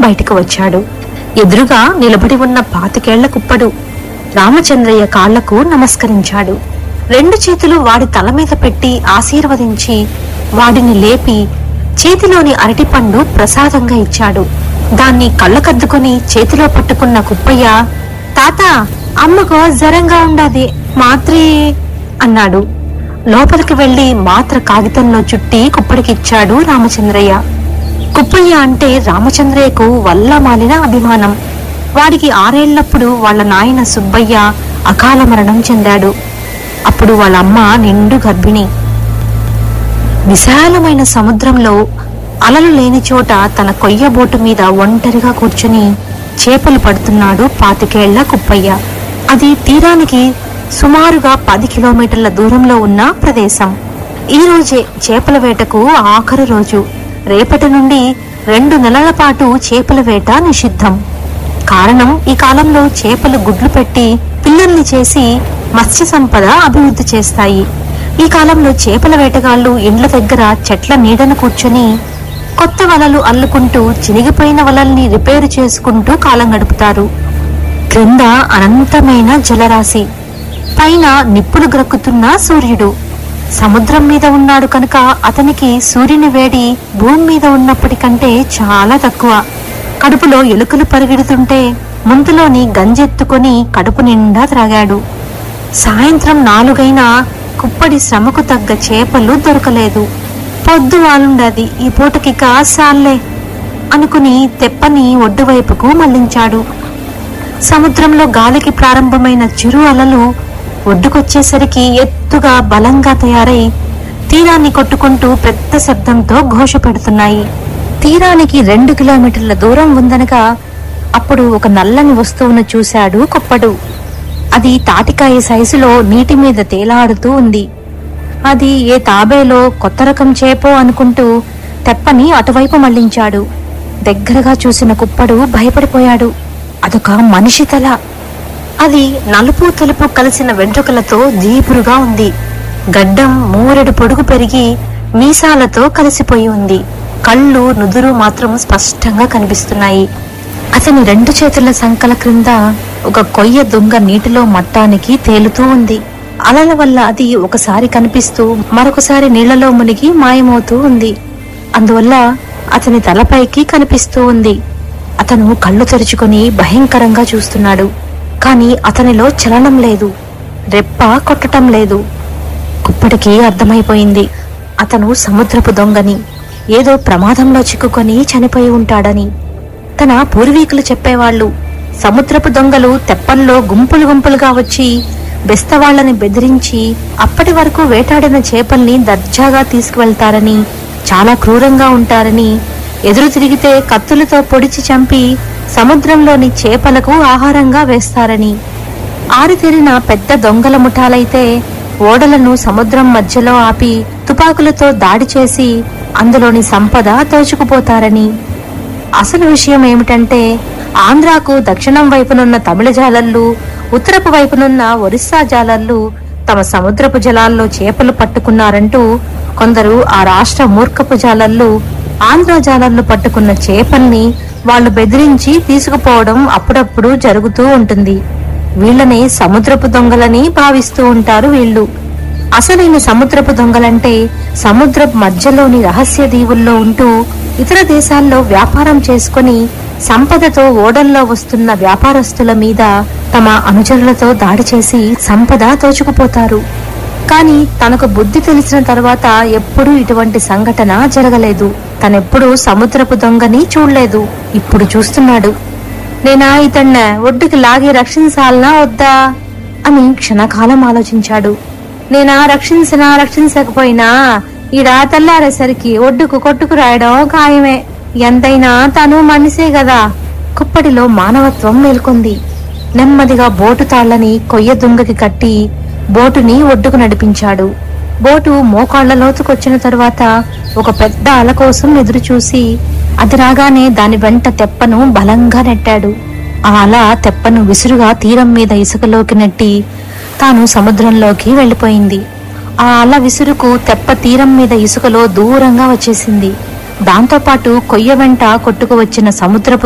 బయటకు వచ్చాడు ఎదురుగా నిలబడి ఉన్న పాతికేళ్ల కుప్పడు రామచంద్రయ్య కాళ్లకు నమస్కరించాడు రెండు చేతులు వాడి తల మీద పెట్టి ఆశీర్వదించి వాడిని లేపి చేతిలోని అరటిపండు ప్రసాదంగా ఇచ్చాడు దాన్ని కళ్ళకద్దుకొని చేతిలో పట్టుకున్న కుప్పయ్య తాత అమ్మకు జ్వరంగా ఉండది మాత్రి అన్నాడు లోపలికి వెళ్లి మాత్ర కాగితంలో చుట్టి కుప్పడికిచ్చాడు రామచంద్రయ్య కుప్పయ్య అంటే రామచంద్రయ్యకు వల్ల మాలిన అభిమానం వాడికి ఆరేళ్లప్పుడు వాళ్ళ నాయన సుబ్బయ్య అకాల మరణం చెందాడు అప్పుడు వాళ్ళ అమ్మ నిండు గర్భిణి విశాలమైన సముద్రంలో అలలు లేని చోట తన కొయ్య బోటు మీద ఒంటరిగా కూర్చుని చేపలు పడుతున్నాడు పాతికేళ్ల కుప్పయ్య అది తీరానికి సుమారుగా పది కిలోమీటర్ల దూరంలో ఉన్న ప్రదేశం ఈ రోజే చేపల వేటకు ఆఖరు రోజు రేపటి నుండి రెండు నెలల పాటు చేపల వేట నిషిద్ధం కారణం ఈ కాలంలో చేపలు గుడ్లు పెట్టి పిల్లల్ని చేసి మత్స్య సంపద అభివృద్ధి చేస్తాయి ఈ కాలంలో చేపల వేటగాళ్లు ఇండ్ల దగ్గర చెట్ల నీడన కూర్చొని కొత్త వలలు అల్లుకుంటూ చినిగిపోయిన వలల్ని రిపేరు చేసుకుంటూ కాలం గడుపుతారు క్రింద అనంతమైన జలరాశి పైన నిప్పులు గ్రక్కుతున్న సూర్యుడు సముద్రం మీద ఉన్నాడు కనుక అతనికి సూర్యుని వేడి భూమి మీద ఉన్నప్పటికంటే చాలా తక్కువ కడుపులో ఎలుకలు పరిగెడుతుంటే ముందులోని గంజెత్తుకొని కడుపు నిండా త్రాగాడు సాయంత్రం నాలుగైనా కుప్పడి శ్రమకు తగ్గ చేపలు దొరకలేదు పొద్దు వాలుండది ఈ పూటకి కాసాలే అనుకుని తెప్పని ఒడ్డు వైపుకు మళ్లించాడు సముద్రంలో గాలికి ప్రారంభమైన చిరు అలలు ఒడ్డుకొచ్చేసరికి ఎత్తుగా బలంగా తయారై తీరాన్ని కొట్టుకుంటూ పెద్ద శబ్దంతో ఘోష పెడుతున్నాయి తీరానికి రెండు కిలోమీటర్ల దూరం ఉందనగా అప్పుడు ఒక నల్లని వస్తువును చూశాడు కుప్పడు అది తాటికాయ సైజులో నీటి మీద తేలాడుతూ ఉంది అది ఏ తాబేలో కొత్త రకం చేపో అనుకుంటూ తెప్పని అటువైపు మళ్లించాడు దగ్గరగా చూసిన కుప్పడు భయపడిపోయాడు అదొక మనిషి తల అది నలుపు తెలుపు కలిసిన వెంట్రుకలతో జీపురుగా ఉంది గడ్డం మూరెడు పొడుగు పెరిగి మీసాలతో కలిసిపోయి ఉంది కళ్ళు నుదురు మాత్రం స్పష్టంగా కనిపిస్తున్నాయి అతని రెండు చేతుల సంకల క్రింద ఒక కొయ్య దొంగ నీటిలో మట్టానికి తేలుతూ ఉంది అలల వల్ల అది ఒకసారి కనిపిస్తూ మరొకసారి నీళ్లలో మునిగి మాయమవుతూ ఉంది అందువల్ల అతని తలపైకి కనిపిస్తూ ఉంది అతను కళ్ళు తెరుచుకొని భయంకరంగా చూస్తున్నాడు కాని అతనిలో చలనం లేదు రెప్ప కొట్టటం లేదు కుప్పటికి అర్థమైపోయింది అతను సముద్రపు దొంగని ఏదో ప్రమాదంలో చిక్కుకొని చనిపోయి ఉంటాడని తన పూర్వీకులు చెప్పేవాళ్ళు సముద్రపు దొంగలు తెప్పల్లో గుంపులు గుంపులుగా వచ్చి బెస్తవాళ్లని బెదిరించి అప్పటి వరకు వేటాడిన చేపల్ని దర్జాగా తీసుకువెళ్తారని చాలా క్రూరంగా ఉంటారని ఎదురు తిరిగితే కత్తులతో పొడిచి చంపి సముద్రంలోని చేపలకు ఆహారంగా వేస్తారని ఆరితేరిన పెద్ద దొంగల ముఠాలైతే ఓడలను సముద్రం మధ్యలో ఆపి తుపాకులతో దాడి చేసి అందులోని సంపద దోచుకుపోతారని అసలు విషయం ఏమిటంటే ఆంధ్రాకు దక్షిణం వైపునున్న తమిళ జాలర్లు ఉత్తరపు వైపునున్న ఒరిస్సా జాలర్లు తమ సముద్రపు జలాల్లో చేపలు పట్టుకున్నారంటూ కొందరు ఆ రాష్ట్ర మూర్ఖపు జాలర్లు ఆంధ్ర జాలర్లు పట్టుకున్న చేపల్ని వాళ్ళు బెదిరించి తీసుకుపోవడం అప్పుడప్పుడు జరుగుతూ ఉంటుంది వీళ్ళని సముద్రపు దొంగలని భావిస్తూ ఉంటారు వీళ్ళు అసలైన సముద్రపు దొంగలంటే సముద్రపు మధ్యలోని రహస్య దీవుల్లో ఉంటూ ఇతర దేశాల్లో వ్యాపారం చేసుకొని సంపదతో ఓడల్లో వస్తున్న వ్యాపారస్తుల మీద తమ అనుచరులతో దాడి చేసి సంపద దోచుకుపోతారు కానీ తనకు బుద్ధి తెలిసిన తర్వాత ఎప్పుడూ ఇటువంటి సంఘటన జరగలేదు తనెప్పుడూ సముద్రపు దొంగని చూడలేదు ఇప్పుడు చూస్తున్నాడు నేనా ఇతన్న ఒడ్డుకి లాగి రక్షించాలనా వద్దా అని క్షణకాలం ఆలోచించాడు నేనా రక్షించినా రక్షించకపోయినా ఈడ తెల్లారేసరికి ఒడ్డుకు కొట్టుకు రాయడం ఖాయమే ఎంతైనా తను మనిషే కదా కుప్పటిలో మానవత్వం మేల్కొంది నెమ్మదిగా బోటు తాళ్లని కొయ్య దుంగకి కట్టి బోటుని ఒడ్డుకు నడిపించాడు బోటు మోకాళ్ల లోతుకొచ్చిన తరువాత ఒక పెద్ద అల కోసం ఎదురు చూసి అది రాగానే దాని వెంట తెప్పను బలంగా నెట్టాడు ఆ అల తెప్పను విసురుగా తీరం మీద ఇసుకలోకి నెట్టి తాను సముద్రంలోకి వెళ్ళిపోయింది ఆ అల విసురుకు తెప్ప తీరం మీద ఇసుకలో దూరంగా వచ్చేసింది దాంతోపాటు కొయ్య వెంట కొట్టుకు వచ్చిన సముద్రపు